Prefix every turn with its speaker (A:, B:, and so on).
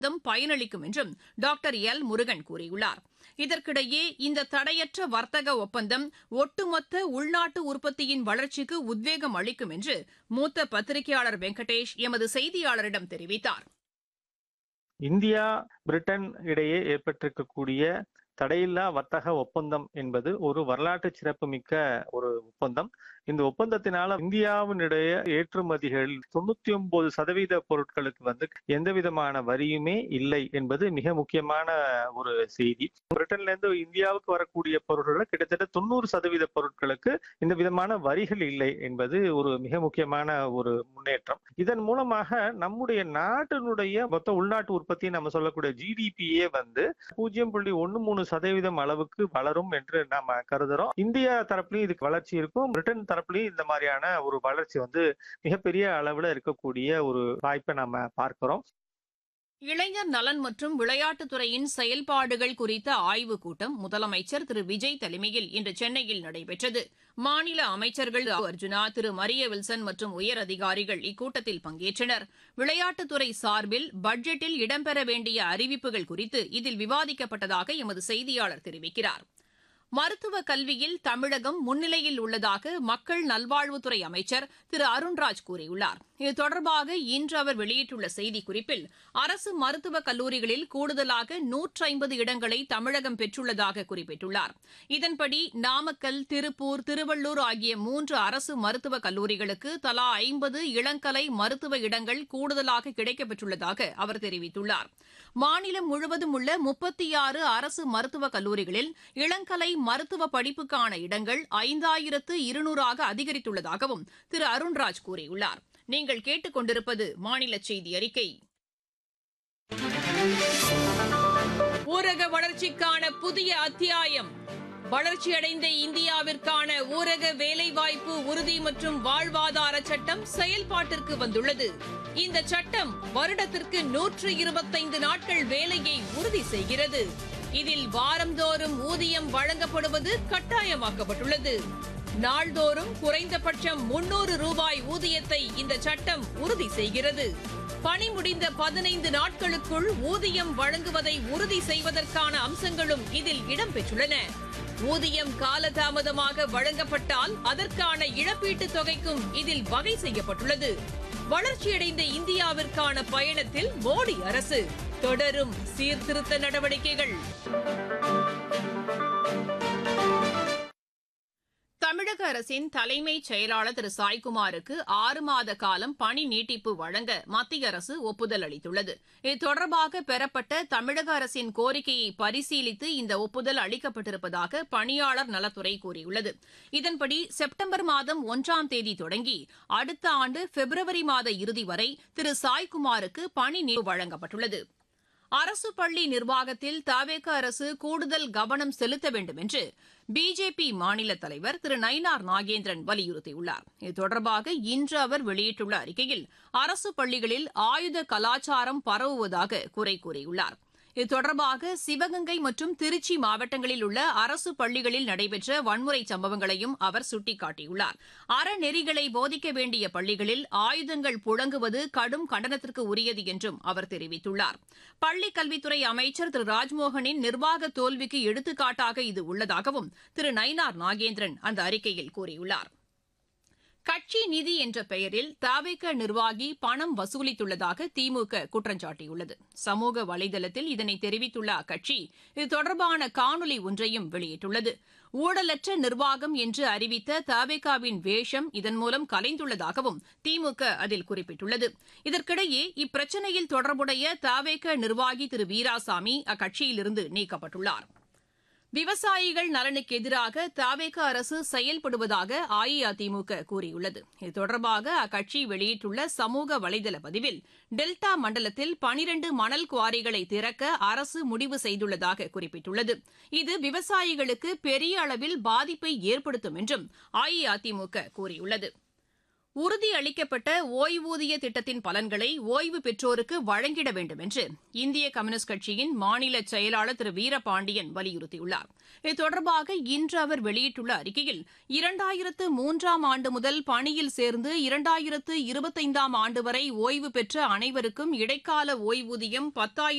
A: தம் பயனளிக்கும் என்றும் doctor L Murugan கூறியுள்ளார் இதற்கிடையே இந்த தடையற்ற வர்த்தக ஒப்பந்தம் ஒட்டுமொத்த உள்நாட்டு உற்பத்தியின் வளர்ச்சிக்கு உத்வேகம் அளிக்கும் என்று மூத்த பத்திரிகையாளர் வெங்கடேஷ் எமது செய்தியாளரிடம் தெரிவித்தார்
B: இந்தியா பிரிட்டன் இடையே ஏற்பட்டிருக்கக்கூடிய தடையில்லா வர்த்தக ஒப்பந்தம் என்பது ஒரு வரலாற்று சிறப்புமிக்க ஒரு ஒப்பந்தம் இந்த ஒப்பந்தத்தினால இந்தியாவினுடைய ஏற்றுமதிகள் தொண்ணூத்தி ஒன்பது சதவீத பொருட்களுக்கு வந்து எந்த விதமான வரியுமே இல்லை என்பது மிக முக்கியமான ஒரு செய்தி பிரிட்டன்ல இருந்து இந்தியாவுக்கு வரக்கூடிய பொருட்கள் கிட்டத்தட்ட தொண்ணூறு சதவீத பொருட்களுக்கு இந்த விதமான வரிகள் இல்லை என்பது ஒரு மிக முக்கியமான ஒரு முன்னேற்றம் இதன் மூலமாக நம்முடைய நாட்டினுடைய மொத்த உள்நாட்டு உற்பத்தி நம்ம சொல்லக்கூடிய ஜிடிபியே வந்து பூஜ்ஜியம் புள்ளி ஒன்னு மூணு சதவீதம் அளவுக்கு வளரும் என்று நாம கருதுறோம் இந்தியா தரப்புலயும் இதுக்கு வளர்ச்சி இருக்கும் பிரிட்டன் தரப்புலயும் இந்த மாதிரியான ஒரு வளர்ச்சி வந்து மிகப்பெரிய அளவுல இருக்கக்கூடிய ஒரு வாய்ப்பை நம்ம பார்க்கிறோம்
A: இளைஞர் நலன் மற்றும் விளையாட்டுத்துறையின் செயல்பாடுகள் குறித்த ஆய்வுக் கூட்டம் முதலமைச்சர் திரு விஜய் தலைமையில் இன்று சென்னையில் நடைபெற்றது மாநில அமைச்சர்கள் அர்ஜுனா திரு மரிய வில்சன் மற்றும் உயர் அதிகாரிகள் இக்கூட்டத்தில் பங்கேற்றனர் விளையாட்டுத்துறை சார்பில் பட்ஜெட்டில் இடம்பெற வேண்டிய அறிவிப்புகள் குறித்து இதில் விவாதிக்கப்பட்டதாக எமது செய்தியாளர் தெரிவிக்கிறார் மருத்துவ கல்வியில் தமிழகம் முன்னிலையில் உள்ளதாக மக்கள் நல்வாழ்வுத்துறை அமைச்சர் திரு அருண்ராஜ் கூறியுள்ளார் இது தொடர்பாக இன்று அவர் வெளியிட்டுள்ள செய்திக்குறிப்பில் அரசு மருத்துவக் கல்லூரிகளில் கூடுதலாக நூற்றி ஐம்பது இடங்களை தமிழகம் பெற்றுள்ளதாக குறிப்பிட்டுள்ளார் இதன்படி நாமக்கல் திருப்பூர் திருவள்ளூர் ஆகிய மூன்று அரசு மருத்துவக் கல்லூரிகளுக்கு தலா ஐம்பது இளங்கலை மருத்துவ இடங்கள் கூடுதலாக கிடைக்கப்பெற்றுள்ளதாக அவர் தெரிவித்துள்ளார் மாநிலம் முழுவதும் உள்ள முப்பத்தி ஆறு அரசு மருத்துவக் கல்லூரிகளில் இளங்கலை மருத்துவ படிப்புக்கான இடங்கள் ஐந்தாயிரத்து இருநூறாக அதிகரித்துள்ளதாகவும் திரு அருண்ராஜ் கூறியுள்ளார் நீங்கள் கேட்டுக்கொண்டிருப்பது மாநில செய்தி அறிக்கை ஊரக வளர்ச்சிக்கான புதிய அத்தியாயம் வளர்ச்சியடைந்த இந்தியாவிற்கான ஊரக வேலைவாய்ப்பு உறுதி மற்றும் வாழ்வாதார சட்டம் செயல்பாட்டிற்கு வந்துள்ளது இந்த சட்டம் வருடத்திற்கு நூற்று இருபத்தைந்து நாட்கள் வேலையை உறுதி செய்கிறது இதில் வாரந்தோறும் ஊதியம் வழங்கப்படுவது கட்டாயமாக்கப்பட்டுள்ளது நாள்தோறும் குறைந்தபட்சம் முன்னூறு ரூபாய் ஊதியத்தை இந்த சட்டம் உறுதி செய்கிறது பணி முடிந்த பதினைந்து நாட்களுக்குள் ஊதியம் வழங்குவதை உறுதி செய்வதற்கான அம்சங்களும் இதில் இடம்பெற்றுள்ளன ஊதியம் காலதாமதமாக வழங்கப்பட்டால் அதற்கான இழப்பீட்டுத் தொகைக்கும் இதில் வகை செய்யப்பட்டுள்ளது வளர்ச்சியடைந்த இந்தியாவிற்கான பயணத்தில் மோடி அரசு தொடரும் சீர்திருத்த நடவடிக்கைகள் தமிழக அரசின் தலைமைச் செயலாளர் திரு சாய்குமாருக்கு ஆறு மாத காலம் பணி நீட்டிப்பு வழங்க மத்திய அரசு ஒப்புதல் அளித்துள்ளது இது தொடர்பாக பெறப்பட்ட தமிழக அரசின் கோரிக்கையை பரிசீலித்து இந்த ஒப்புதல் அளிக்கப்பட்டிருப்பதாக பணியாளர் நலத்துறை கூறியுள்ளது இதன்படி செப்டம்பர் மாதம் ஒன்றாம் தேதி தொடங்கி அடுத்த ஆண்டு பிப்ரவரி மாத இறுதி வரை திரு சாய்குமாருக்கு பணி நீட்டிப்பு வழங்கப்பட்டுள்ளது அரசு பள்ளி நிர்வாகத்தில் தவேக அரசு கூடுதல் கவனம் செலுத்த வேண்டும் என்று பிஜேபி மாநில தலைவர் திரு நயினார் நாகேந்திரன் வலியுறுத்தியுள்ளார் இது தொடர்பாக இன்று அவர் வெளியிட்டுள்ள அறிக்கையில் அரசு பள்ளிகளில் ஆயுத கலாச்சாரம் பரவுவதாக குறை கூறியுள்ளார் இது தொடர்பாக சிவகங்கை மற்றும் திருச்சி மாவட்டங்களில் உள்ள அரசு பள்ளிகளில் நடைபெற்ற வன்முறை சம்பவங்களையும் அவர் சுட்டிக்காட்டியுள்ளார் அறநெறிகளை போதிக்க வேண்டிய பள்ளிகளில் ஆயுதங்கள் புழங்குவது கடும் கண்டனத்திற்கு உரியது என்றும் அவர் தெரிவித்துள்ளார் பள்ளிக் கல்வித்துறை அமைச்சர் திரு ராஜ்மோகனின் நிர்வாக தோல்விக்கு எடுத்துக்காட்டாக இது உள்ளதாகவும் திரு நயினார் நாகேந்திரன் அந்த அறிக்கையில் கூறியுள்ளார் கட்சி நிதி என்ற பெயரில் தவிக நிர்வாகி பணம் வசூலித்துள்ளதாக திமுக குற்றம் சாட்டியுள்ளது சமூக வலைதளத்தில் இதனை தெரிவித்துள்ள அக்கட்சி இது தொடர்பான காணொலி ஒன்றையும் வெளியிட்டுள்ளது ஊழலற்ற நிர்வாகம் என்று அறிவித்த தவேகாவின் வேஷம் இதன் மூலம் கலைந்துள்ளதாகவும் திமுக அதில் குறிப்பிட்டுள்ளது இதற்கிடையே இப்பிரச்சினையில் தொடர்புடைய தவேக நிர்வாகி திரு வீராசாமி அக்கட்சியிலிருந்து நீக்கப்பட்டுள்ளார் விவசாயிகள் நலனுக்கு எதிராக தவேக அரசு செயல்படுவதாக அஇஅதிமுக கூறியுள்ளது இது தொடர்பாக அக்கட்சி வெளியிட்டுள்ள சமூக வலைதள பதிவில் டெல்டா மண்டலத்தில் பனிரண்டு மணல் குவாரிகளை திறக்க அரசு முடிவு செய்துள்ளதாக குறிப்பிட்டுள்ளது இது விவசாயிகளுக்கு பெரிய அளவில் பாதிப்பை ஏற்படுத்தும் என்றும் அஇஅதிமுக கூறியுள்ளது உறுதியளிக்கப்பட்ட ஓய்வூதிய திட்டத்தின் பலன்களை ஓய்வு பெற்றோருக்கு வழங்கிட வேண்டும் என்று இந்திய கம்யூனிஸ்ட் கட்சியின் மாநில செயலாளர் திரு வீரபாண்டியன் வலியுறுத்தியுள்ளார் இது தொடர்பாக இன்று அவர் வெளியிட்டுள்ள அறிக்கையில் இரண்டாயிரத்து மூன்றாம் ஆண்டு முதல் பணியில் சேர்ந்து இரண்டாயிரத்து இருபத்தைந்தாம் ஆண்டு வரை ஓய்வு பெற்ற அனைவருக்கும் இடைக்கால ஓய்வூதியம் பத்தாயிரம்